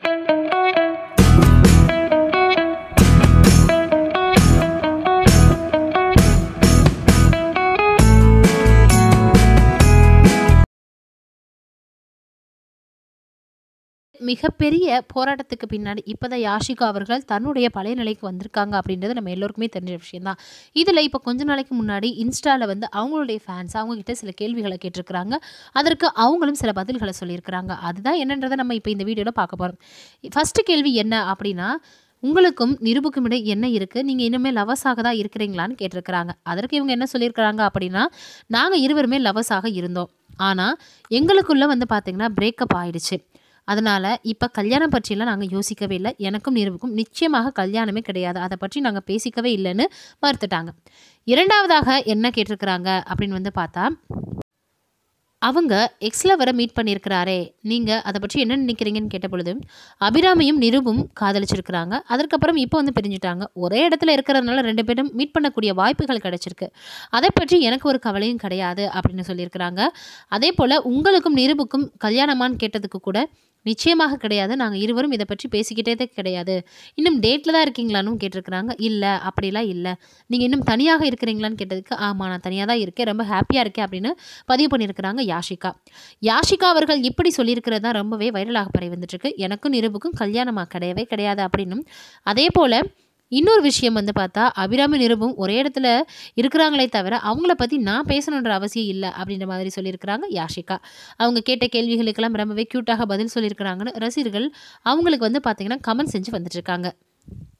மிகப்பெரிய போராட்டத்துக்கு பின்னாடி இப்பதான் யாஷிகா அவர்கள் தன்னுடைய பழைய நிலைக்கு வந்திருக்காங்க அப்படின்றது நம்ம எல்லோருக்குமே தெரிஞ்ச விஷயம் தான் இதில் இப்போ கொஞ்ச நாளைக்கு முன்னாடி இன்ஸ்டாவில் வந்து அவங்களுடைய ஃபேன்ஸ் அவங்க கிட்ட சில கேள்விகளை கேட்டிருக்கிறாங்க அதற்கு அவங்களும் சில பதில்களை சொல்லியிருக்கிறாங்க அதுதான் என்னன்றதை நம்ம இப்போ இந்த வீடியோவில் பார்க்க போகிறோம் ஃபஸ்ட்டு கேள்வி என்ன அப்படின்னா உங்களுக்கும் நிருபுக்கும் இடையே என்ன இருக்குது நீங்கள் இன்னுமே லவஸாக தான் இருக்கிறீங்களான்னு கேட்டிருக்கிறாங்க அதற்கு இவங்க என்ன சொல்லியிருக்கிறாங்க அப்படின்னா நாங்கள் இருவருமே லவஸாக இருந்தோம் ஆனால் எங்களுக்குள்ளே வந்து பார்த்திங்கன்னா பிரேக்கப் ஆயிடுச்சு அதனால் இப்போ கல்யாணம் பற்றியெல்லாம் நாங்கள் யோசிக்கவே இல்லை எனக்கும் நிருபுக்கும் நிச்சயமாக கல்யாணமே கிடையாது அதை பற்றி நாங்கள் பேசிக்கவே இல்லைன்னு மறுத்துட்டாங்க இரண்டாவதாக என்ன கேட்டிருக்கிறாங்க அப்படின்னு வந்து பார்த்தா அவங்க எக்ஸில் வர மீட் பண்ணியிருக்கிறாரே நீங்கள் அதை பற்றி என்ன நினைக்கிறீங்கன்னு கேட்ட பொழுது அபிராமியும் நிருபும் காதலிச்சிருக்கிறாங்க அதற்கப்புறம் இப்போ வந்து பிரிஞ்சுட்டாங்க ஒரே இடத்துல இருக்கிறதுனால ரெண்டு பேரும் மீட் பண்ணக்கூடிய வாய்ப்புகள் கிடைச்சிருக்கு அதை பற்றி எனக்கு ஒரு கவலையும் கிடையாது அப்படின்னு சொல்லியிருக்கிறாங்க அதே போல் உங்களுக்கும் நிருபுக்கும் கல்யாணமான்னு கேட்டதுக்கு கூட நிச்சயமாக கிடையாது நாங்கள் இருவரும் இதை பற்றி பேசிக்கிட்டே தான் கிடையாது இன்னும் டேட்டில் தான் இருக்கீங்களான்னு கேட்டிருக்கிறாங்க இல்லை அப்படிலாம் இல்லை நீங்கள் இன்னும் தனியாக இருக்கிறீங்களான்னு கேட்டதுக்கு ஆமாம் நான் தனியாக தான் இருக்கேன் ரொம்ப ஹாப்பியாக இருக்கேன் அப்படின்னு பதிவு பண்ணியிருக்கிறாங்க யாஷிகா யாஷிகா அவர்கள் இப்படி சொல்லியிருக்கிறது தான் ரொம்பவே வைரலாக பரவி வந்துட்டுருக்கு எனக்கும் நிருபுக்கும் கல்யாணமாக கிடையவே கிடையாது அப்படின்னும் அதே போல் இன்னொரு விஷயம் வந்து பார்த்தா அபிராமி நிருபம் ஒரே இடத்துல இருக்கிறாங்களே தவிர அவங்கள பற்றி நான் பேசணுன்ற அவசியம் இல்லை அப்படின்ற மாதிரி சொல்லியிருக்கிறாங்க யாஷிகா அவங்க கேட்ட கேள்விகளுக்கெல்லாம் ரொம்பவே க்யூட்டாக பதில் சொல்லியிருக்கிறாங்கன்னு ரசிகர்கள் அவங்களுக்கு வந்து பார்த்தீங்கன்னா கமெண்ட் செஞ்சு வந்துட்டுருக்காங்க